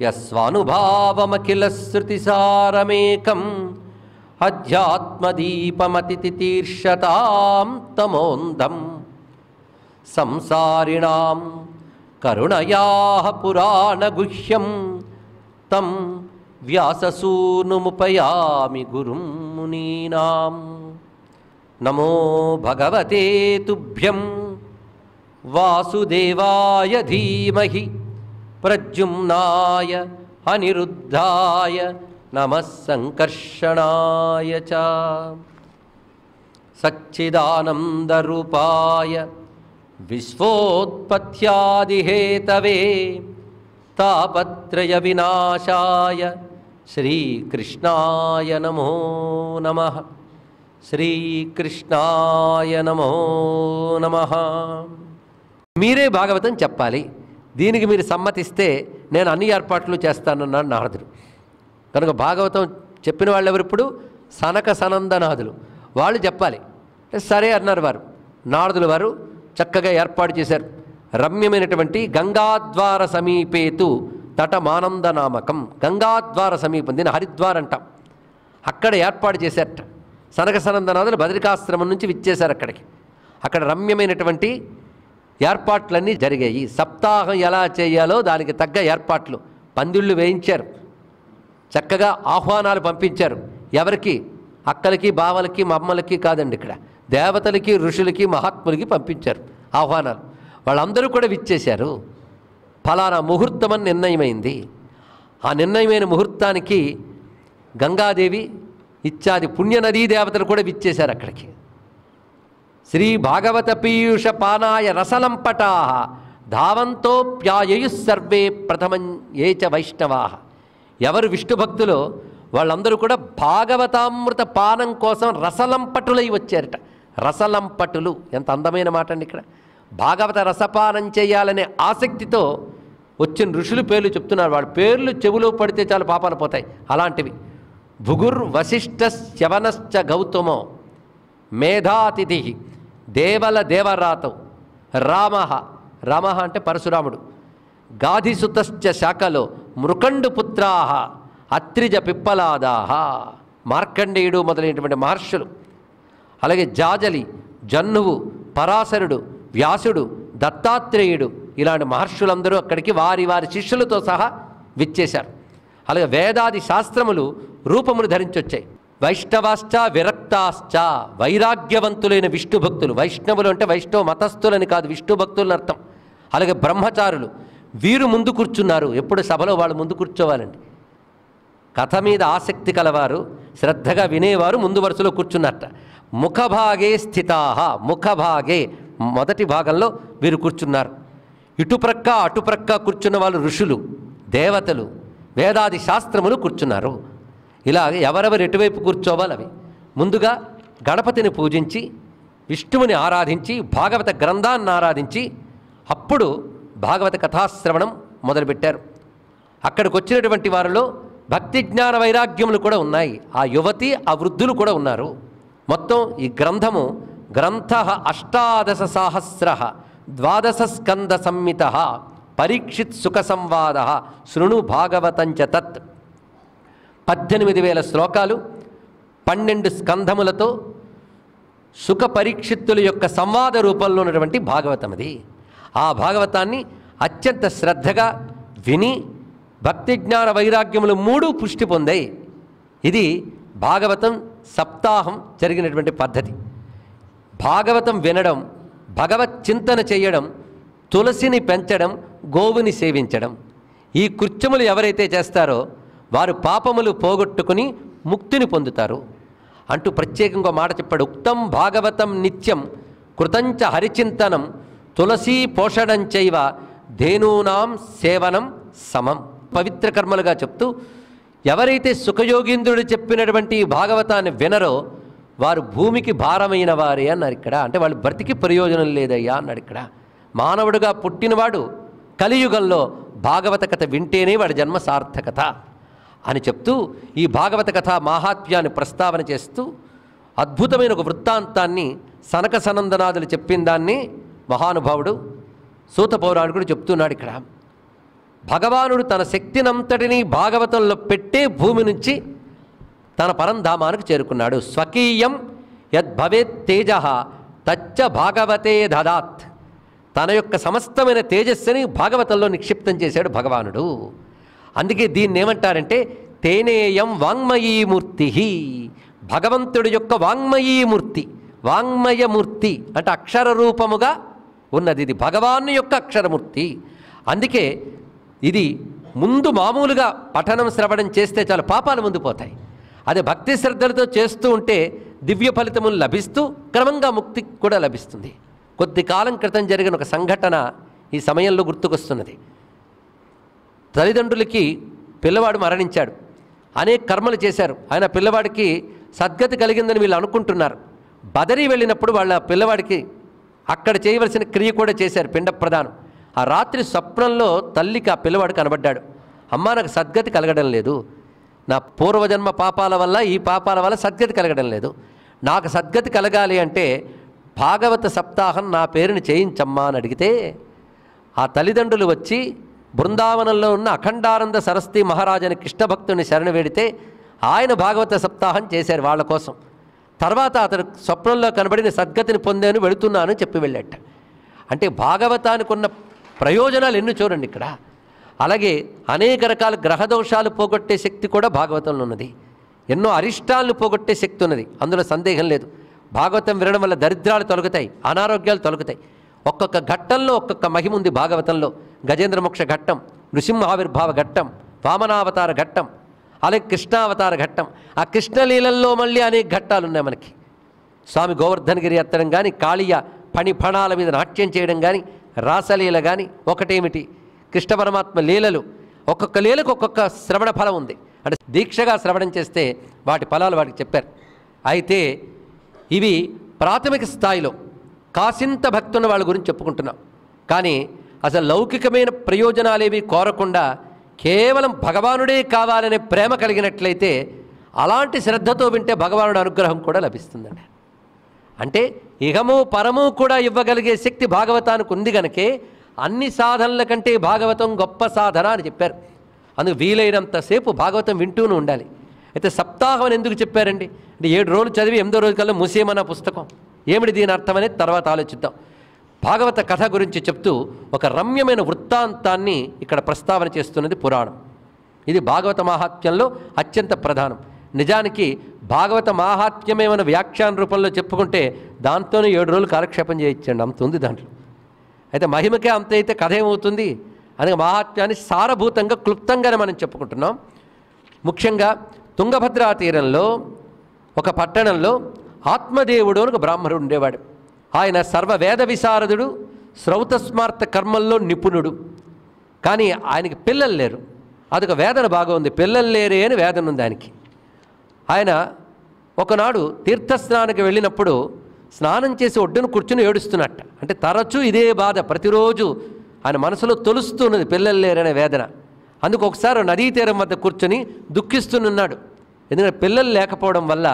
యస్వానుభావమఖిల శృతిసారమేకం అధ్యాత్మదీపమతితితీర్షతాం తమోందం సంసారిణాం కరుణయా పురాణగుహ్యం తం వ్యాససూనుముపయామి గురుం మునీనాం నమో భగవతే తుభ్యం వాసుదేవాయ ధీమహి ప్రద్యుమ్నాయ అనిరుద్ధాయ నమః సంకర్షణాయ చ సచ్చిదానందరూపాయ విశ్వోత్పత్యాదిహేతవే తాపత్రయ వినాశాయ శ్రీకృష్ణాయ నమో నమ శ్రీకృష్ణాయ నమో నమ మీరే భాగవతం చెప్పాలి దీనికి మీరు సమ్మతిస్తే నేను అన్ని ఏర్పాట్లు చేస్తానన్నాడు నారదుడు కనుక భాగవతం చెప్పిన వాళ్ళు ఎవరు ఇప్పుడు సనక సనందనాథులు వాళ్ళు చెప్పాలి అంటే సరే అన్నారు వారు నారదులు వారు చక్కగా ఏర్పాటు చేశారు రమ్యమైనటువంటి గంగాద్వార సమీపేతు తటమానందనామకం గంగాద్వార సమీపం దీన్ని హరిద్వార్ అంటాం అక్కడ ఏర్పాటు చేశారట సనక సనందనాథులు బదరికాశ్రమం నుంచి విచ్చేశారు అక్కడికి అక్కడ రమ్యమైనటువంటి ఏర్పాట్లన్నీ జరిగాయి సప్తాహం ఎలా చేయాలో దానికి తగ్గ ఏర్పాట్లు పందిళ్ళు వేయించారు చక్కగా ఆహ్వానాలు పంపించారు ఎవరికి అక్కలకి బావలకి మమ్మలకి కాదండి ఇక్కడ దేవతలకి ఋషులకి మహాత్ములకి పంపించారు ఆహ్వానాలు వాళ్ళందరూ కూడా విచ్చేశారు ఫలానా ముహూర్తం అని నిర్ణయమైంది ఆ నిర్ణయమైన ముహూర్తానికి గంగాదేవి ఇత్యాది పుణ్యనదీ దేవతలు కూడా విచ్చేశారు అక్కడికి శ్రీ భాగవత పీయూష పానాయ రసలంపటా ధావంతోప్యాయయు సర్వే ప్రథమం ఏచ వైష్ణవా ఎవరు విష్ణు భక్తులో వాళ్ళందరూ కూడా భాగవతామృత పానం కోసం రసలంపటులై వచ్చారట రసలంపటులు ఎంత అందమైన మాట అండి ఇక్కడ భాగవత రసపానం చేయాలనే ఆసక్తితో వచ్చిన ఋషులు పేర్లు చెప్తున్నారు వాళ్ళ పేర్లు చెవులో పడితే చాలు పాపాలు పోతాయి అలాంటివి భుగుర్ వశిష్ఠ శవనశ్చ గౌతమో మేధాతిథి దేవల దేవరాతౌ రామ రామ అంటే పరశురాముడు గాధిసుతశ్చ శాఖలో మృకండు పుత్రా అత్రిజ పిప్పలాదాహ మార్కండేయుడు మొదలైనటువంటి మహర్షులు అలాగే జాజలి జన్నువు పరాశరుడు వ్యాసుడు దత్తాత్రేయుడు ఇలాంటి మహర్షులందరూ అక్కడికి వారి వారి శిష్యులతో సహా విచ్చేశారు అలాగే వేదాది శాస్త్రములు రూపమును ధరించొచ్చాయి వైష్ణవాశ్చ విరక్తాశ్చ వైరాగ్యవంతులైన విష్ణు భక్తులు వైష్ణవులు అంటే వైష్ణవ మతస్థులని కాదు విష్ణు భక్తులని అర్థం అలాగే బ్రహ్మచారులు వీరు ముందు కూర్చున్నారు ఎప్పుడు సభలో వాళ్ళు ముందు కూర్చోవాలండి కథ మీద ఆసక్తి కలవారు శ్రద్ధగా వినేవారు ముందు వరుసలో కూర్చున్నట్ట ముఖభాగే స్థితాహ ముఖభాగే మొదటి భాగంలో వీరు కూర్చున్నారు ఇటుప్రక్క అటుప్రక్క కూర్చున్న వాళ్ళు ఋషులు దేవతలు వేదాది శాస్త్రములు కూర్చున్నారు ఇలా ఎవరెవరు ఎటువైపు కూర్చోవాలి అవి ముందుగా గణపతిని పూజించి విష్ణువుని ఆరాధించి భాగవత గ్రంథాన్ని ఆరాధించి అప్పుడు భాగవత కథాశ్రవణం మొదలుపెట్టారు అక్కడికి వచ్చినటువంటి వారిలో భక్తి జ్ఞాన వైరాగ్యములు కూడా ఉన్నాయి ఆ యువతి ఆ వృద్ధులు కూడా ఉన్నారు మొత్తం ఈ గ్రంథము గ్రంథ అష్టాదశ సహస్ర ద్వాదశ స్కంద సంహిత పరీక్షిత్ సుఖ సంవాద శృణు భాగవతంచ తత్ పద్దెనిమిది వేల శ్లోకాలు పన్నెండు స్కంధములతో సుఖ పరీక్షిత్తుల యొక్క సంవాద రూపంలో ఉన్నటువంటి భాగవతం అది ఆ భాగవతాన్ని అత్యంత శ్రద్ధగా విని భక్తి జ్ఞాన వైరాగ్యములు మూడు పుష్టి పొందాయి ఇది భాగవతం సప్తాహం జరిగినటువంటి పద్ధతి భాగవతం వినడం భగవత్ చింతన చేయడం తులసిని పెంచడం గోవుని సేవించడం ఈ కృత్యములు ఎవరైతే చేస్తారో వారు పాపములు పోగొట్టుకుని ముక్తిని పొందుతారు అంటూ ప్రత్యేకంగా మాట చెప్పాడు ఉక్తం భాగవతం నిత్యం కృతంచ హరిచింతనం తులసీ పోషణం చైవ ధేనూనాం సేవనం సమం పవిత్ర కర్మలుగా చెప్తూ ఎవరైతే సుఖయోగీంద్రుడు చెప్పినటువంటి ఈ భాగవతాన్ని వినరో వారు భూమికి భారమైన వారే అన్నారు ఇక్కడ అంటే వాళ్ళు బ్రతికి ప్రయోజనం లేదయ్యా అన్నాడు ఇక్కడ మానవుడుగా పుట్టినవాడు కలియుగంలో భాగవత కథ వింటేనే వాడి జన్మ సార్థకత అని చెప్తూ ఈ భాగవత కథ మాహాత్మ్యాన్ని ప్రస్తావన చేస్తూ అద్భుతమైన ఒక వృత్తాంతాన్ని సనక సనందనాథులు చెప్పిన దాన్ని మహానుభావుడు సూత పౌరాణికుడు చెప్తున్నాడు ఇక్కడ భగవానుడు తన శక్తినంతటినీ భాగవతంలో పెట్టే భూమి నుంచి తన పరంధామానికి చేరుకున్నాడు స్వకీయం యద్భవేత్ తేజ తచ్చ భాగవతే దదాత్ తన యొక్క సమస్తమైన తేజస్సుని భాగవతంలో నిక్షిప్తం చేశాడు భగవానుడు అందుకే దీన్ని ఏమంటారంటే తేనేయం వాంగ్మయీమూర్తి భగవంతుడి యొక్క వాంగ్మయీమూర్తి వాంగ్మయమూర్తి అంటే అక్షర రూపముగా ఉన్నది ఇది భగవాను యొక్క అక్షరమూర్తి అందుకే ఇది ముందు మామూలుగా పఠనం శ్రవణం చేస్తే చాలా పాపాలు ముందు పోతాయి అదే భక్తి శ్రద్ధలతో చేస్తూ ఉంటే దివ్య ఫలితములు లభిస్తూ క్రమంగా ముక్తి కూడా లభిస్తుంది కొద్ది కాలం క్రితం జరిగిన ఒక సంఘటన ఈ సమయంలో గుర్తుకొస్తున్నది తల్లిదండ్రులకి పిల్లవాడు మరణించాడు అనేక కర్మలు చేశారు ఆయన పిల్లవాడికి సద్గతి కలిగిందని వీళ్ళు అనుకుంటున్నారు బదరి వెళ్ళినప్పుడు వాళ్ళ పిల్లవాడికి అక్కడ చేయవలసిన క్రియ కూడా చేశారు పిండ ప్రదానం ఆ రాత్రి స్వప్నంలో తల్లికి ఆ పిల్లవాడు కనబడ్డాడు అమ్మా నాకు సద్గతి కలగడం లేదు నా పూర్వజన్మ పాపాల వల్ల ఈ పాపాల వల్ల సద్గతి కలగడం లేదు నాకు సద్గతి కలగాలి అంటే భాగవత సప్తాహం నా పేరుని చేయించమ్మా అని అడిగితే ఆ తల్లిదండ్రులు వచ్చి బృందావనంలో ఉన్న అఖండానంద సరస్వతి మహారాజుని కృష్ణభక్తుని శరణ వేడితే ఆయన భాగవత సప్తాహం చేశారు వాళ్ళ కోసం తర్వాత అతడు స్వప్నంలో కనబడిన సద్గతిని పొందాను వెళుతున్నాను చెప్పి వెళ్ళాట అంటే భాగవతానికి ఉన్న ప్రయోజనాలు ఎన్ని చూడండి ఇక్కడ అలాగే అనేక రకాల గ్రహదోషాలు పోగొట్టే శక్తి కూడా భాగవతంలో ఉన్నది ఎన్నో అరిష్టాలను పోగొట్టే శక్తి ఉన్నది అందులో సందేహం లేదు భాగవతం వినడం వల్ల దరిద్రాలు తొలగుతాయి అనారోగ్యాలు తొలగుతాయి ఒక్కొక్క ఘట్టంలో ఒక్కొక్క మహిమ ఉంది భాగవతంలో గజేంద్ర మోక్ష ఘట్టం నృసింహావిర్భావ ఘట్టం వామనావతార ఘట్టం అలాగే కృష్ణావతార ఘట్టం ఆ కృష్ణలీలల్లో మళ్ళీ అనేక ఘట్టాలు ఉన్నాయి మనకి స్వామి గోవర్ధనగిరి ఎత్తడం కానీ కాళీయ పని ఫణాల మీద నాట్యం చేయడం కానీ రాసలీల కానీ ఒకటేమిటి కృష్ణ పరమాత్మ లీలలు ఒక్కొక్క లీలకు ఒక్కొక్క శ్రవణ ఫలం ఉంది అంటే దీక్షగా శ్రవణం చేస్తే వాటి ఫలాలు వాటికి చెప్పారు అయితే ఇవి ప్రాథమిక స్థాయిలో కాసింత భక్తున్న వాళ్ళ గురించి చెప్పుకుంటున్నాం కానీ అసలు లౌకికమైన ప్రయోజనాలేవి కోరకుండా కేవలం భగవానుడే కావాలనే ప్రేమ కలిగినట్లయితే అలాంటి శ్రద్ధతో వింటే భగవానుడి అనుగ్రహం కూడా లభిస్తుందండి అంటే ఇహము పరము కూడా ఇవ్వగలిగే శక్తి భాగవతానికి ఉంది గనకే అన్ని సాధనల కంటే భాగవతం గొప్ప సాధన అని చెప్పారు అందుకు వీలైనంతసేపు భాగవతం వింటూనే ఉండాలి అయితే సప్తాహం అని ఎందుకు చెప్పారండి అంటే ఏడు రోజులు చదివి ఎనిమిదో రోజు కల్లా మూసేయమన్న పుస్తకం ఏమిటి దీని అర్థం అనేది తర్వాత ఆలోచిద్దాం భాగవత కథ గురించి చెప్తూ ఒక రమ్యమైన వృత్తాంతాన్ని ఇక్కడ ప్రస్తావన చేస్తున్నది పురాణం ఇది భాగవత మాహాత్మ్యంలో అత్యంత ప్రధానం నిజానికి భాగవత మాహాత్మ్యమేమైన వ్యాఖ్యాన రూపంలో చెప్పుకుంటే దాంతోనే ఏడు రోజులు కాలక్షేపం చేయించండి అంత ఉంది దాంట్లో అయితే మహిమకే అంత అయితే కథ ఏమవుతుంది అందుకే మహాత్మ్యాన్ని సారభూతంగా క్లుప్తంగానే మనం చెప్పుకుంటున్నాం ముఖ్యంగా తుంగభద్రా తీరంలో ఒక పట్టణంలో ఆత్మదేవుడు అని ఒక బ్రాహ్మణుడు ఉండేవాడు ఆయన సర్వ వేద విశారదుడు శ్రౌతస్మార్త కర్మల్లో నిపుణుడు కానీ ఆయనకి పిల్లలు లేరు అదొక వేదన బాగా ఉంది పిల్లలు లేరే అని వేదన ఉంది ఆయనకి ఆయన ఒకనాడు తీర్థస్నానానికి వెళ్ళినప్పుడు స్నానం చేసి ఒడ్డున కూర్చుని ఏడుస్తున్నట్ట అంటే తరచూ ఇదే బాధ ప్రతిరోజు ఆయన మనసులో తొలుస్తున్నది పిల్లలు లేరనే వేదన అందుకు ఒకసారి నదీ తీరం వద్ద కూర్చొని దుఃఖిస్తునున్నాడు ఎందుకంటే పిల్లలు లేకపోవడం వల్ల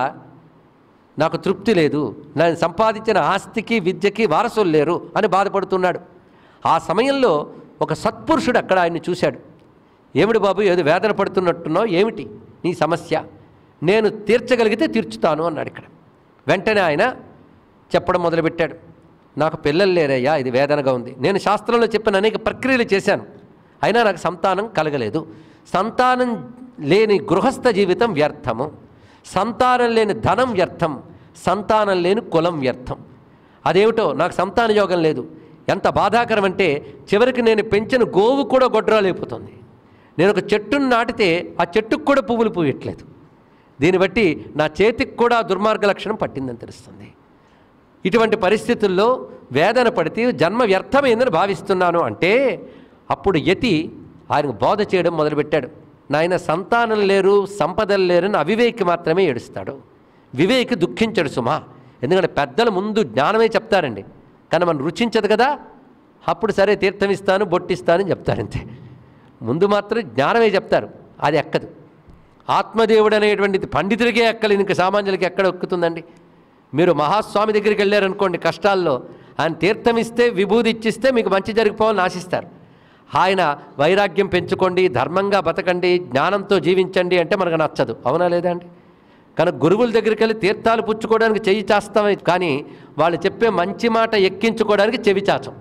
నాకు తృప్తి లేదు నేను సంపాదించిన ఆస్తికి విద్యకి వారసులు లేరు అని బాధపడుతున్నాడు ఆ సమయంలో ఒక సత్పురుషుడు అక్కడ ఆయన్ని చూశాడు ఏమిటి బాబు ఏదో వేదన పడుతున్నట్టున్నావు ఏమిటి నీ సమస్య నేను తీర్చగలిగితే తీర్చుతాను అన్నాడు ఇక్కడ వెంటనే ఆయన చెప్పడం మొదలుపెట్టాడు నాకు పిల్లలు లేరయ్యా ఇది వేదనగా ఉంది నేను శాస్త్రంలో చెప్పిన అనేక ప్రక్రియలు చేశాను అయినా నాకు సంతానం కలగలేదు సంతానం లేని గృహస్థ జీవితం వ్యర్థము సంతానం లేని ధనం వ్యర్థం సంతానం లేని కులం వ్యర్థం అదేమిటో నాకు సంతాన యోగం లేదు ఎంత బాధాకరం అంటే చివరికి నేను పెంచిన గోవు కూడా గొడ్రాలైపోతుంది నేను ఒక చెట్టును నాటితే ఆ చెట్టుకు కూడా పువ్వులు పూయట్లేదు దీన్ని బట్టి నా చేతికి కూడా దుర్మార్గ లక్షణం పట్టిందని తెలుస్తుంది ఇటువంటి పరిస్థితుల్లో వేదన పడితే జన్మ వ్యర్థమైందని భావిస్తున్నాను అంటే అప్పుడు యతి ఆయనకు బోధ చేయడం మొదలుపెట్టాడు నాయన సంతానం లేరు సంపదలు లేరని అవివేకి మాత్రమే ఏడుస్తాడు వివేకి దుఃఖించడు సుమా ఎందుకంటే పెద్దలు ముందు జ్ఞానమే చెప్తారండి కానీ మనం రుచించదు కదా అప్పుడు సరే తీర్థం ఇస్తాను బొట్టిస్తానని చెప్తారంతే ముందు మాత్రం జ్ఞానమే చెప్తారు అది ఎక్కదు ఆత్మదేవుడు అనేటువంటిది పండితుడికే ఎక్కలేదు ఇంక సామాన్యులకి ఎక్కడ ఎక్కుతుందండి మీరు మహాస్వామి దగ్గరికి వెళ్ళారనుకోండి కష్టాల్లో ఆయన తీర్థం ఇస్తే విభూది ఇచ్చిస్తే మీకు మంచి జరిగిపోవాలని ఆశిస్తారు ఆయన వైరాగ్యం పెంచుకోండి ధర్మంగా బతకండి జ్ఞానంతో జీవించండి అంటే మనకు నచ్చదు అవునా లేదా అండి కనుక గురువుల దగ్గరికి వెళ్ళి తీర్థాలు పుచ్చుకోవడానికి చెయ్యి చేస్తామే కానీ వాళ్ళు చెప్పే మంచి మాట ఎక్కించుకోవడానికి చెవి చాచం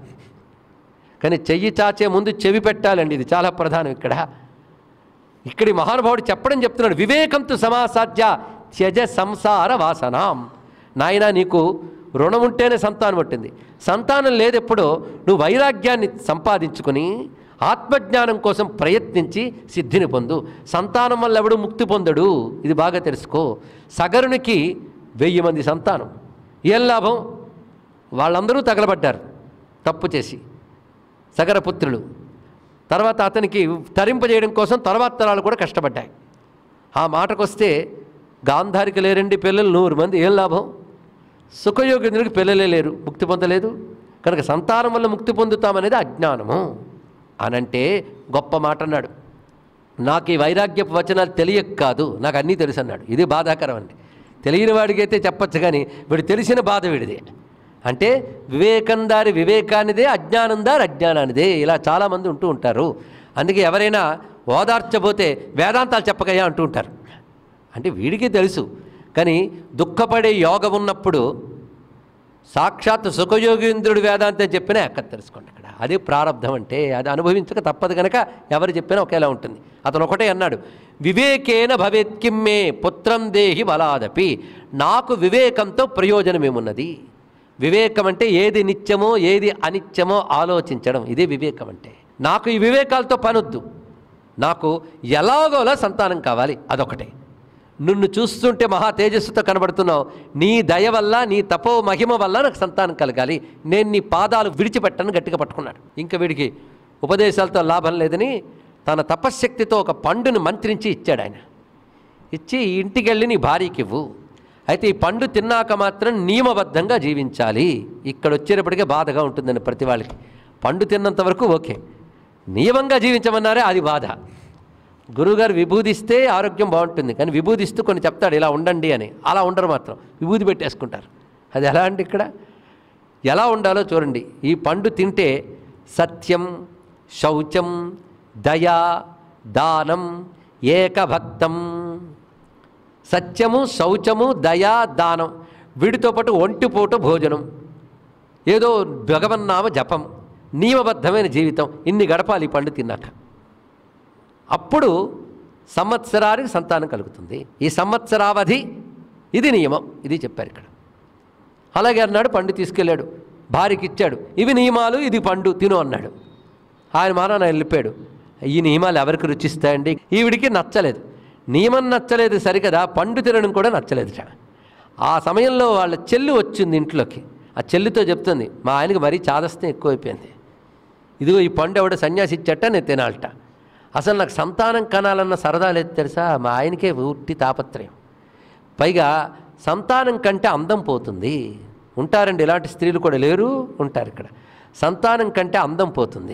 కానీ చెయ్యి చాచే ముందు చెవి పెట్టాలండి ఇది చాలా ప్రధానం ఇక్కడ ఇక్కడి మహానుభావుడు చెప్పడం చెప్తున్నాడు వివేకంతో సమాసాధ్య త్యజ సంసార వాసనాం నాయన నీకు రుణం ఉంటేనే సంతానం పుట్టింది సంతానం లేదెప్పుడో నువ్వు వైరాగ్యాన్ని సంపాదించుకుని ఆత్మజ్ఞానం కోసం ప్రయత్నించి సిద్ధిని పొందు సంతానం వల్ల ఎవడు ముక్తి పొందడు ఇది బాగా తెలుసుకో సగరునికి వెయ్యి మంది సంతానం ఏం లాభం వాళ్ళందరూ తగలబడ్డారు తప్పు చేసి సగరపుత్రులు తర్వాత అతనికి తరింపజేయడం కోసం తర్వాత తరాలు కూడా కష్టపడ్డాయి ఆ మాటకొస్తే గాంధారికి లేరండి పిల్లలు నూరు మంది ఏం లాభం సుఖయోగేంద్రుడికి పిల్లలే లేరు ముక్తి పొందలేదు కనుక సంతానం వల్ల ముక్తి పొందుతామనేది అజ్ఞానము అనంటే గొప్ప మాట అన్నాడు నాకు ఈ వైరాగ్యపు వచనాలు తెలియక కాదు నాకు అన్నీ తెలుసు అన్నాడు ఇది బాధాకరం అండి తెలియని వాడికైతే చెప్పచ్చు కానీ వీడు తెలిసిన బాధ వీడిదే అంటే వివేకం దారి వివేకానిదే అజ్ఞానం దారి అజ్ఞానానిదే ఇలా చాలామంది ఉంటూ ఉంటారు అందుకే ఎవరైనా ఓదార్చబోతే వేదాంతాలు చెప్పకయ్యా అంటూ ఉంటారు అంటే వీడికి తెలుసు కానీ దుఃఖపడే యోగం ఉన్నప్పుడు సాక్షాత్ సుఖయోగేంద్రుడు వేదాంతం చెప్పినా ఎక్కడ తెలుసుకోండి అక్కడ అది ప్రారంధం అంటే అది అనుభవించక తప్పదు కనుక ఎవరు చెప్పినా ఒకేలా ఉంటుంది అతను ఒకటే అన్నాడు వివేకేన భవేత్కిమ్మే పుత్రం దేహి బలాదపి నాకు వివేకంతో ప్రయోజనమేమున్నది వివేకం అంటే ఏది నిత్యమో ఏది అనిత్యమో ఆలోచించడం ఇదే వివేకం అంటే నాకు ఈ వివేకాలతో పనొద్దు నాకు ఎలాగోలా సంతానం కావాలి అదొకటే నిన్ను చూస్తుంటే మహా తేజస్సుతో కనబడుతున్నావు నీ దయ వల్ల నీ తపో మహిమ వల్ల నాకు సంతానం కలగాలి నేను నీ పాదాలు విడిచిపెట్టను గట్టిగా పట్టుకున్నాడు ఇంకా వీడికి ఉపదేశాలతో లాభం లేదని తన తపశ్శక్తితో ఒక పండుని మంత్రించి ఇచ్చాడు ఆయన ఇచ్చి ఇంటికి వెళ్ళి నీ భార్యకి ఇవ్వు అయితే ఈ పండు తిన్నాక మాత్రం నియమబద్ధంగా జీవించాలి ఇక్కడ వచ్చేటప్పటికే బాధగా ఉంటుందండి ప్రతి వాళ్ళకి పండు తిన్నంత వరకు ఓకే నియమంగా జీవించమన్నారే అది బాధ గురువుగారు విభూదిస్తే ఆరోగ్యం బాగుంటుంది కానీ విభూదిస్తూ కొన్ని చెప్తాడు ఇలా ఉండండి అని అలా ఉండరు మాత్రం విభూది పెట్టేసుకుంటారు అది ఎలా అండి ఇక్కడ ఎలా ఉండాలో చూడండి ఈ పండు తింటే సత్యం శౌచం దయా దానం ఏకభక్తం సత్యము శౌచము దయా దానం వీటితో పాటు ఒంటిపూట భోజనం ఏదో భగవన్నామ జపం నియమబద్ధమైన జీవితం ఇన్ని గడపాలి ఈ పండు తిన్నాక అప్పుడు సంవత్సరానికి సంతానం కలుగుతుంది ఈ సంవత్సరావధి ఇది నియమం ఇది చెప్పారు ఇక్కడ అలాగే అన్నాడు పండు తీసుకెళ్ళాడు భార్యకి ఇచ్చాడు ఇవి నియమాలు ఇది పండు తిను అన్నాడు ఆయన మానాన్న వెళ్ళిపోయాడు ఈ నియమాలు ఎవరికి రుచిస్తాయండి ఈవిడికి నచ్చలేదు నియమం నచ్చలేదు సరికదా పండు తినడం కూడా నచ్చలేదు ఆ సమయంలో వాళ్ళ చెల్లి వచ్చింది ఇంట్లోకి ఆ చెల్లితో చెప్తుంది మా ఆయనకి మరీ చాదస్తం ఎక్కువైపోయింది ఇదిగో ఈ పండు ఎవడ సన్యాసి ఇచ్చట నేను తినాలట అసలు నాకు సంతానం కనాలన్న సరదా లేదు తెలుసా మా ఆయనకే ఉట్టి తాపత్రయం పైగా సంతానం కంటే అందం పోతుంది ఉంటారండి ఇలాంటి స్త్రీలు కూడా లేరు ఉంటారు ఇక్కడ సంతానం కంటే అందం పోతుంది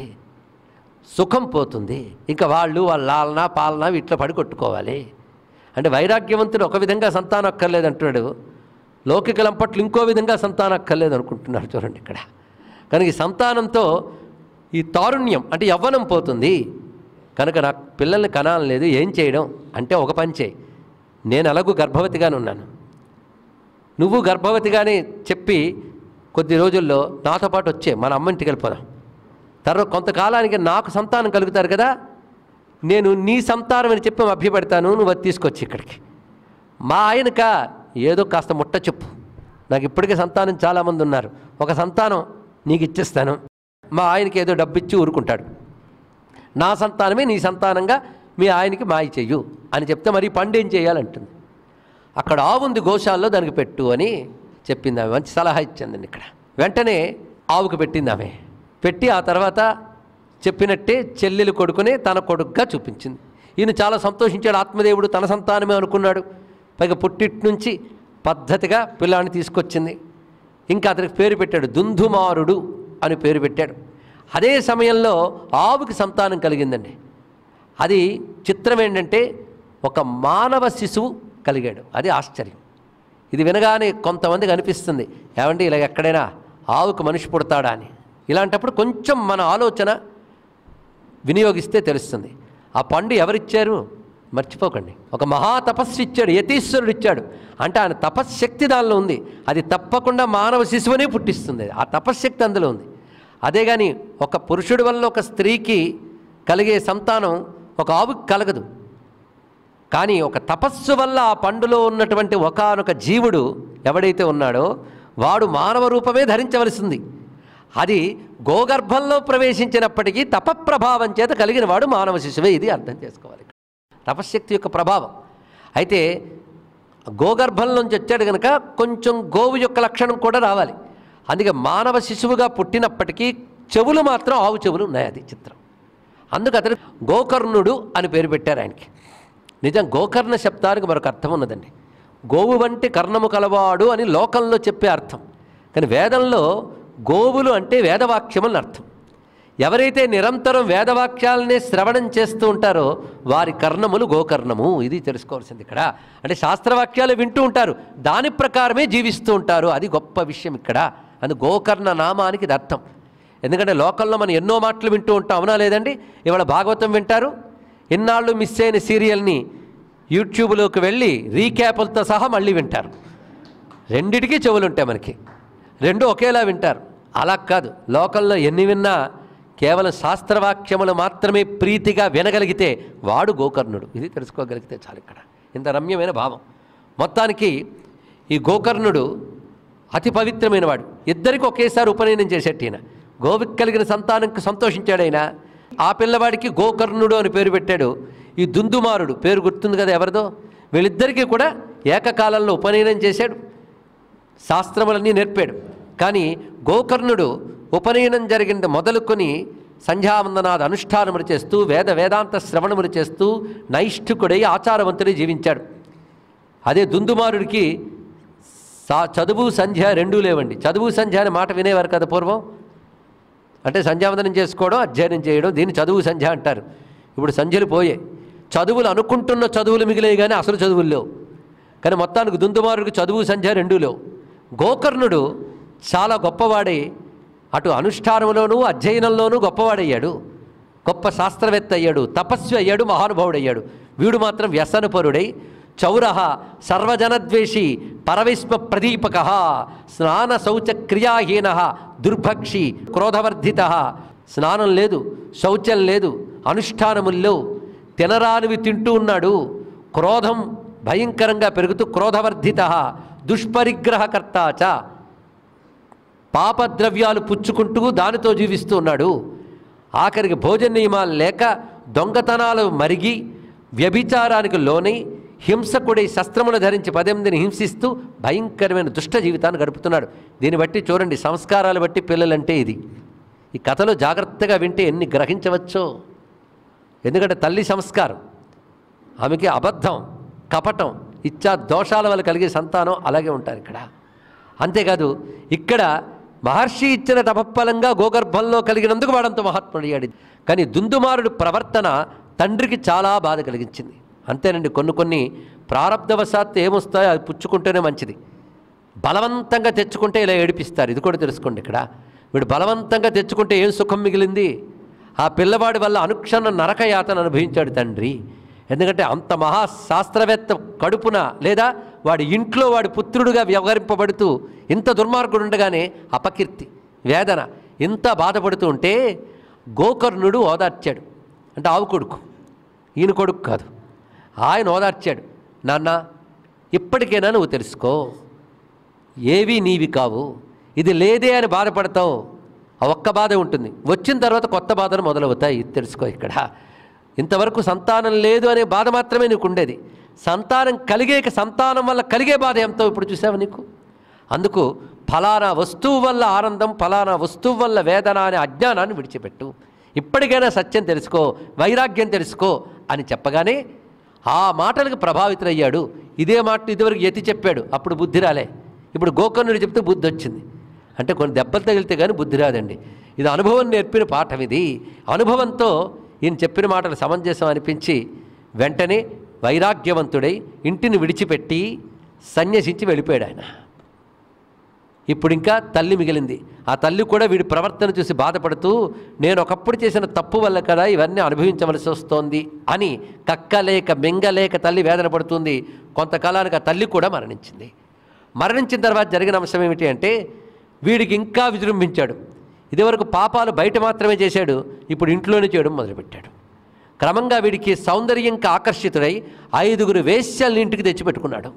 సుఖం పోతుంది ఇంకా వాళ్ళు వాళ్ళ లాలన పాలన వీటిలో పడి కొట్టుకోవాలి అంటే వైరాగ్యవంతుడు ఒక విధంగా సంతానం అక్కర్లేదు అంటున్నాడు లౌకికలం పట్ల ఇంకో విధంగా సంతానం అక్కర్లేదు అనుకుంటున్నారు చూడండి ఇక్కడ కనుక ఈ సంతానంతో ఈ తారుణ్యం అంటే యవ్వనం పోతుంది కనుక నాకు పిల్లల్ని కనాలని లేదు ఏం చేయడం అంటే ఒక పని చేయి నేను అలాగూ గర్భవతిగానే ఉన్నాను నువ్వు గర్భవతిగానే చెప్పి కొద్ది రోజుల్లో నాతో పాటు వచ్చే మన అమ్మ ఇంటికి వెళ్ళిపోదాం తర్వాత కొంతకాలానికి నాకు సంతానం కలుగుతారు కదా నేను నీ సంతానం అని చెప్పి అభ్యపెడతాను నువ్వు అది తీసుకొచ్చి ఇక్కడికి మా ఆయనక ఏదో కాస్త ముట్ట చెప్పు నాకు ఇప్పటికే సంతానం చాలామంది ఉన్నారు ఒక సంతానం నీకు ఇచ్చేస్తాను మా ఆయనకి ఏదో డబ్బు ఇచ్చి ఊరుకుంటాడు నా సంతానమే నీ సంతానంగా మీ ఆయనకి మాయ చెయ్యు అని చెప్తే మరి ఈ పండు ఏం చేయాలంటుంది అక్కడ ఆవుంది గోశాలలో దానికి పెట్టు అని చెప్పింది ఆమె మంచి సలహా ఇచ్చిందండి ఇక్కడ వెంటనే ఆవుకు పెట్టింది ఆమె పెట్టి ఆ తర్వాత చెప్పినట్టే చెల్లెలు కొడుకునే తన కొడుకుగా చూపించింది ఈయన చాలా సంతోషించాడు ఆత్మదేవుడు తన సంతానమే అనుకున్నాడు పైగా పుట్టిట్ నుంచి పద్ధతిగా పిల్లాన్ని తీసుకొచ్చింది ఇంకా అతనికి పేరు పెట్టాడు దుందుమారుడు అని పేరు పెట్టాడు అదే సమయంలో ఆవుకి సంతానం కలిగిందండి అది చిత్రం ఏంటంటే ఒక మానవ శిశువు కలిగాడు అది ఆశ్చర్యం ఇది వినగానే కొంతమందికి అనిపిస్తుంది ఏమండి ఇలా ఎక్కడైనా ఆవుకు మనిషి పుడతాడా అని ఇలాంటప్పుడు కొంచెం మన ఆలోచన వినియోగిస్తే తెలుస్తుంది ఆ పండు ఎవరిచ్చారు మర్చిపోకండి ఒక మహా తపస్సు ఇచ్చాడు యతీశ్వరుడు ఇచ్చాడు అంటే ఆయన తపశ్శక్తి దానిలో ఉంది అది తప్పకుండా మానవ శిశువునే పుట్టిస్తుంది ఆ తపశ్శక్తి అందులో ఉంది అదే కానీ ఒక పురుషుడి వల్ల ఒక స్త్రీకి కలిగే సంతానం ఒక ఆవుకి కలగదు కానీ ఒక తపస్సు వల్ల ఆ పండులో ఉన్నటువంటి ఒకానొక జీవుడు ఎవడైతే ఉన్నాడో వాడు మానవ రూపమే ధరించవలసింది అది గోగర్భంలో ప్రవేశించినప్పటికీ తపప్రభావం చేత కలిగిన వాడు మానవ శిశువే ఇది అర్థం చేసుకోవాలి తపశ్శక్తి యొక్క ప్రభావం అయితే గోగర్భం నుంచి వచ్చాడు కనుక కొంచెం గోవు యొక్క లక్షణం కూడా రావాలి అందుకే మానవ శిశువుగా పుట్టినప్పటికీ చెవులు మాత్రం ఆవు చెవులు ఉన్నాయి అది చిత్రం అందుకు అతను గోకర్ణుడు అని పేరు పెట్టారు ఆయనకి నిజం గోకర్ణ శబ్దానికి మరొక అర్థం ఉన్నదండి గోవు వంటి కర్ణము కలవాడు అని లోకంలో చెప్పే అర్థం కానీ వేదంలో గోవులు అంటే వేదవాక్యములని అర్థం ఎవరైతే నిరంతరం వేదవాక్యాలనే శ్రవణం చేస్తూ ఉంటారో వారి కర్ణములు గోకర్ణము ఇది తెలుసుకోవాల్సింది ఇక్కడ అంటే శాస్త్రవాక్యాలు వింటూ ఉంటారు దాని ప్రకారమే జీవిస్తూ ఉంటారు అది గొప్ప విషయం ఇక్కడ అది గోకర్ణ నామానికి ఇది అర్థం ఎందుకంటే లోకల్లో మనం ఎన్నో మాటలు వింటూ ఉంటాం అవునా లేదండి ఇవాళ భాగవతం వింటారు ఇన్నాళ్ళు మిస్ అయిన సీరియల్ని యూట్యూబ్లోకి వెళ్ళి రీక్యాపులతో సహా మళ్ళీ వింటారు రెండిటికీ చెవులు ఉంటాయి మనకి రెండు ఒకేలా వింటారు అలా కాదు లోకల్లో ఎన్ని విన్నా కేవలం శాస్త్రవాక్యములు మాత్రమే ప్రీతిగా వినగలిగితే వాడు గోకర్ణుడు ఇది తెలుసుకోగలిగితే చాలు ఇక్కడ ఇంత రమ్యమైన భావం మొత్తానికి ఈ గోకర్ణుడు అతి పవిత్రమైన వాడు ఇద్దరికి ఒకేసారి ఉపనయనం చేసేట్టు ఈయన గోవికి కలిగిన సంతానంకి సంతోషించాడైనా ఆ పిల్లవాడికి గోకర్ణుడు అని పేరు పెట్టాడు ఈ దుందుమారుడు పేరు గుర్తుంది కదా ఎవరిదో వీళ్ళిద్దరికీ కూడా ఏకకాలంలో ఉపనయనం చేశాడు శాస్త్రములన్నీ నేర్పాడు కానీ గోకర్ణుడు ఉపనయనం జరిగింది మొదలుకొని సంధ్యావందనాది అనుష్ఠానములు చేస్తూ వేద వేదాంత శ్రవణములు చేస్తూ నైష్ఠికుడై ఆచారవంతుడై జీవించాడు అదే దుందుమారుడికి సా చదువు సంధ్య రెండూ లేవండి చదువు సంధ్య అనే మాట వినేవారు కదా పూర్వం అంటే సంధ్యావందనం చేసుకోవడం అధ్యయనం చేయడం దీన్ని చదువు సంధ్య అంటారు ఇప్పుడు సంధ్యలు పోయే చదువులు అనుకుంటున్న చదువులు మిగిలాయి కానీ అసలు చదువులు లేవు కానీ మొత్తానికి దుందుమారుడికి చదువు సంధ్య రెండూ లేవు గోకర్ణుడు చాలా గొప్పవాడై అటు అనుష్ఠానంలోనూ అధ్యయనంలోనూ గొప్పవాడయ్యాడు గొప్ప శాస్త్రవేత్త అయ్యాడు తపస్వి అయ్యాడు మహానుభావుడయ్యాడు వీడు మాత్రం వ్యసనపరుడై చౌరహ సర్వజనద్వేషి పరవిస్మ ప్రదీపక స్నాన శౌచ క్రియాహీన దుర్భక్షి క్రోధవర్ధిత స్నానం లేదు శౌచం లేదు అనుష్ఠానముల్లో తినరానివి తింటూ ఉన్నాడు క్రోధం భయంకరంగా పెరుగుతూ క్రోధవర్ధిత దుష్పరిగ్రహకర్త చ పాపద్రవ్యాలు పుచ్చుకుంటూ దానితో జీవిస్తూ ఉన్నాడు ఆఖరికి భోజన నియమాలు లేక దొంగతనాలు మరిగి వ్యభిచారానికి లోనై హింసకుడై శస్త్రములు ధరించి పదెనిమిదిని హింసిస్తూ భయంకరమైన దుష్ట జీవితాన్ని గడుపుతున్నాడు దీన్ని బట్టి చూడండి సంస్కారాలు బట్టి పిల్లలంటే ఇది ఈ కథలో జాగ్రత్తగా వింటే ఎన్ని గ్రహించవచ్చో ఎందుకంటే తల్లి సంస్కారం ఆమెకి అబద్ధం కపటం ఇచ్చా దోషాల వల్ల కలిగే సంతానం అలాగే ఉంటారు ఇక్కడ అంతేకాదు ఇక్కడ మహర్షి ఇచ్చిన తపఫలంగా గోగర్భంలో కలిగినందుకు వాడంత మహాత్ముడయ్యాడు కానీ దుందుమారుడు ప్రవర్తన తండ్రికి చాలా బాధ కలిగించింది అంతేనండి కొన్ని కొన్ని ప్రారంధవశాత్తు ఏమొస్తాయో అది పుచ్చుకుంటేనే మంచిది బలవంతంగా తెచ్చుకుంటే ఇలా ఏడిపిస్తారు ఇది కూడా తెలుసుకోండి ఇక్కడ వీడు బలవంతంగా తెచ్చుకుంటే ఏం సుఖం మిగిలింది ఆ పిల్లవాడి వల్ల అనుక్షణ నరకయాతన అనుభవించాడు తండ్రి ఎందుకంటే అంత మహాశాస్త్రవేత్త కడుపున లేదా వాడి ఇంట్లో వాడి పుత్రుడుగా వ్యవహరింపబడుతూ ఇంత దుర్మార్గుడు ఉండగానే అపకీర్తి వేదన ఇంత బాధపడుతూ ఉంటే గోకర్ణుడు ఓదార్చాడు అంటే ఆవు కొడుకు ఈయన కొడుకు కాదు ఆయన ఓదార్చాడు నాన్న ఇప్పటికైనా నువ్వు తెలుసుకో ఏవి నీవి కావు ఇది లేదే అని బాధపడతావు ఆ ఒక్క బాధ ఉంటుంది వచ్చిన తర్వాత కొత్త బాధలు మొదలవుతాయి ఇది తెలుసుకో ఇక్కడ ఇంతవరకు సంతానం లేదు అనే బాధ మాత్రమే నీకు ఉండేది సంతానం కలిగేక సంతానం వల్ల కలిగే బాధ ఎంతో ఇప్పుడు చూసావు నీకు అందుకు ఫలానా వస్తువు వల్ల ఆనందం ఫలానా వస్తువు వల్ల వేదన అనే అజ్ఞానాన్ని విడిచిపెట్టు ఇప్పటికైనా సత్యం తెలుసుకో వైరాగ్యం తెలుసుకో అని చెప్పగానే ఆ మాటలకు ప్రభావితులయ్యాడు ఇదే మాట ఇదివరకు ఎత్తి చెప్పాడు అప్పుడు బుద్ధి రాలే ఇప్పుడు గోకర్ణుడు చెప్తే బుద్ధి వచ్చింది అంటే కొన్ని దెబ్బలు తగిలితే కానీ బుద్ధి రాదండి ఇది అనుభవం నేర్పిన పాఠం ఇది అనుభవంతో ఈయన చెప్పిన మాటలు సమంజసం అనిపించి వెంటనే వైరాగ్యవంతుడై ఇంటిని విడిచిపెట్టి సన్యసించి వెళ్ళిపోయాడు ఆయన ఇప్పుడు ఇంకా తల్లి మిగిలింది ఆ తల్లి కూడా వీడి ప్రవర్తన చూసి బాధపడుతూ నేను ఒకప్పుడు చేసిన తప్పు వల్ల కదా ఇవన్నీ అనుభవించవలసి వస్తోంది అని కక్కలేక మింగలేక తల్లి వేదన పడుతుంది కొంతకాలానికి ఆ తల్లి కూడా మరణించింది మరణించిన తర్వాత జరిగిన అంశం ఏమిటి అంటే వీడికి ఇంకా విజృంభించాడు ఇదివరకు పాపాలు బయట మాత్రమే చేశాడు ఇప్పుడు ఇంట్లోనే చేయడం మొదలుపెట్టాడు క్రమంగా వీడికి సౌందర్యంకి ఆకర్షితుడై ఐదుగురు వేశ్యల్ని ఇంటికి తెచ్చిపెట్టుకున్నాడు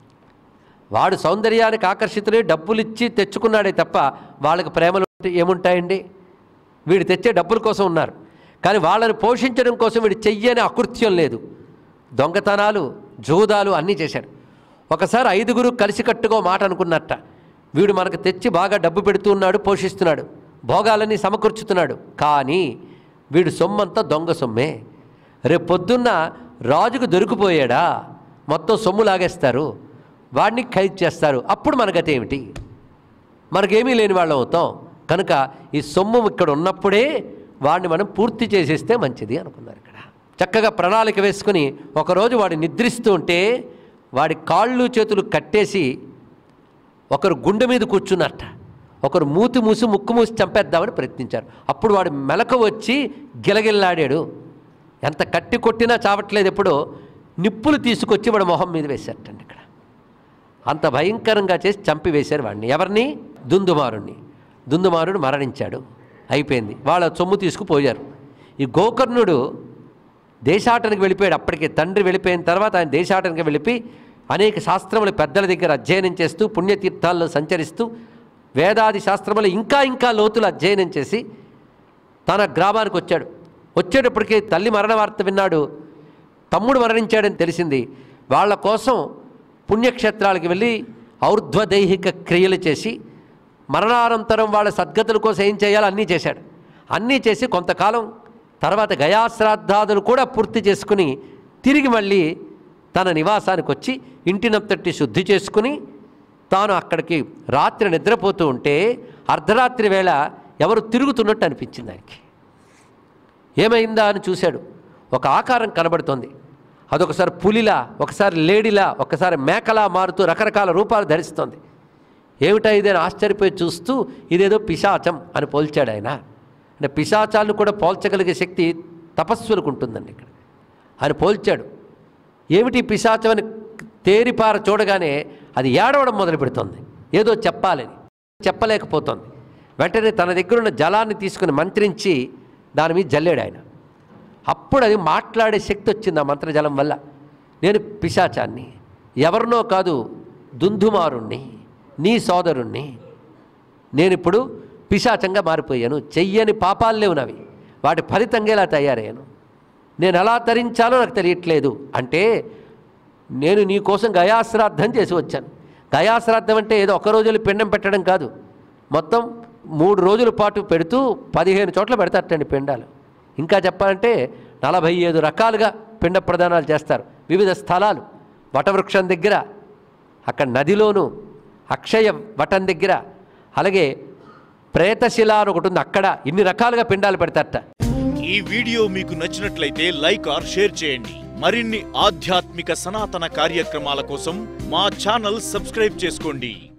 వాడు సౌందర్యానికి ఆకర్షితులై డబ్బులు ఇచ్చి తెచ్చుకున్నాడే తప్ప వాళ్ళకి ప్రేమలు ఏముంటాయండి వీడు తెచ్చే డబ్బుల కోసం ఉన్నారు కానీ వాళ్ళని పోషించడం కోసం వీడు చెయ్యని అకృత్యం లేదు దొంగతనాలు జూదాలు అన్నీ చేశాడు ఒకసారి ఐదుగురు కలిసికట్టుగా ఓ మాట అనుకున్నట్ట వీడు మనకు తెచ్చి బాగా డబ్బు పెడుతూ ఉన్నాడు పోషిస్తున్నాడు భోగాలన్నీ సమకూర్చుతున్నాడు కానీ వీడు సొమ్మంతా దొంగ సొమ్మే రేపు పొద్దున్న రాజుకు దొరికిపోయాడా మొత్తం సొమ్ము లాగేస్తారు వాడిని ఖైదు చేస్తారు అప్పుడు మన గతి ఏమిటి మనకేమీ లేని వాళ్ళం అవుతాం కనుక ఈ సొమ్ము ఇక్కడ ఉన్నప్పుడే వాడిని మనం పూర్తి చేసేస్తే మంచిది అనుకున్నారు ఇక్కడ చక్కగా ప్రణాళిక వేసుకుని ఒకరోజు వాడు నిద్రిస్తూ ఉంటే వాడి కాళ్ళు చేతులు కట్టేసి ఒకరు గుండె మీద కూర్చున్నట్ట ఒకరు మూతి మూసి ముక్కు మూసి చంపేద్దామని ప్రయత్నించారు అప్పుడు వాడు మెలక వచ్చి గిలగిల్లాడాడు ఎంత కట్టి కొట్టినా చావట్లేదు ఎప్పుడో నిప్పులు తీసుకొచ్చి వాడు మొహం మీద వేశారటండి ఇక్కడ అంత భయంకరంగా చేసి చంపివేశారు వాడిని ఎవరిని దుందుమారుణ్ణి దుందుమారుడు మరణించాడు అయిపోయింది వాళ్ళ సొమ్ము తీసుకుపోయారు ఈ గోకర్ణుడు దేశాటనకి వెళ్ళిపోయాడు అప్పటికే తండ్రి వెళ్ళిపోయిన తర్వాత ఆయన దేశాటనకి వెళ్ళిపోయి అనేక శాస్త్రములు పెద్దల దగ్గర అధ్యయనం చేస్తూ పుణ్యతీర్థాల్లో సంచరిస్తూ వేదాది శాస్త్రములు ఇంకా ఇంకా లోతులు అధ్యయనం చేసి తన గ్రామానికి వచ్చాడు వచ్చేటప్పటికే తల్లి మరణ వార్త విన్నాడు తమ్ముడు మరణించాడని తెలిసింది వాళ్ళ కోసం పుణ్యక్షేత్రాలకు వెళ్ళి ఔర్ధ్వదైహిక క్రియలు చేసి మరణానంతరం వాళ్ళ సద్గతుల కోసం ఏం చేయాలో అన్నీ చేశాడు అన్నీ చేసి కొంతకాలం తర్వాత గయాశ్రాద్ధాదులు కూడా పూర్తి చేసుకుని తిరిగి మళ్ళీ తన నివాసానికి వచ్చి ఇంటినంతటి శుద్ధి చేసుకుని తాను అక్కడికి రాత్రి నిద్రపోతూ ఉంటే అర్ధరాత్రి వేళ ఎవరు తిరుగుతున్నట్టు అనిపించింది ఆయనకి ఏమైందా అని చూశాడు ఒక ఆకారం కనబడుతోంది అదొకసారి పులిలా ఒకసారి లేడిలా ఒకసారి మేకలా మారుతూ రకరకాల రూపాలు ధరిస్తోంది ఏమిటా ఇదని ఆశ్చర్యపోయి చూస్తూ ఇదేదో పిశాచం అని పోల్చాడు ఆయన అంటే పిశాచాలను కూడా పోల్చగలిగే శక్తి తపస్సులకు ఉంటుందండి ఇక్కడ ఆయన పోల్చాడు ఏమిటి పిశాచం అని తేరిపార చూడగానే అది ఏడవడం మొదలు పెడుతోంది ఏదో చెప్పాలని చెప్పలేకపోతోంది వెంటనే తన దగ్గర ఉన్న జలాన్ని తీసుకుని మంత్రించి దాని మీద జల్లాడు ఆయన అప్పుడు అది మాట్లాడే శక్తి వచ్చింది ఆ మంత్రజలం వల్ల నేను పిశాచాన్ని ఎవరినో కాదు దుందుమారుణ్ణి నీ సోదరుణ్ణి నేను ఇప్పుడు పిశాచంగా మారిపోయాను చెయ్యని పాపాలు లేవు నావి వాటి ఫలితంగా ఇలా తయారయ్యాను నేను ఎలా తరించాలో నాకు తెలియట్లేదు అంటే నేను నీ కోసం గయాశ్రాద్ధం చేసి వచ్చాను గయాశ్రాద్ధం అంటే ఏదో ఒక రోజులు పిండం పెట్టడం కాదు మొత్తం మూడు రోజుల పాటు పెడుతూ పదిహేను చోట్ల పెడతారటండి పిండాలు ఇంకా చెప్పాలంటే నలభై ఐదు రకాలుగా పిండ ప్రదానాలు చేస్తారు వివిధ స్థలాలు వటవృక్షం దగ్గర అక్కడ నదిలోను అక్షయ వటం దగ్గర అలాగే ప్రేతశిల అని ఒకటి ఉంది అక్కడ ఇన్ని రకాలుగా పిండాలు పెడతారట ఈ వీడియో మీకు నచ్చినట్లయితే లైక్ ఆర్ షేర్ చేయండి మరిన్ని ఆధ్యాత్మిక సనాతన కార్యక్రమాల కోసం మా ఛానల్ సబ్స్క్రైబ్ చేసుకోండి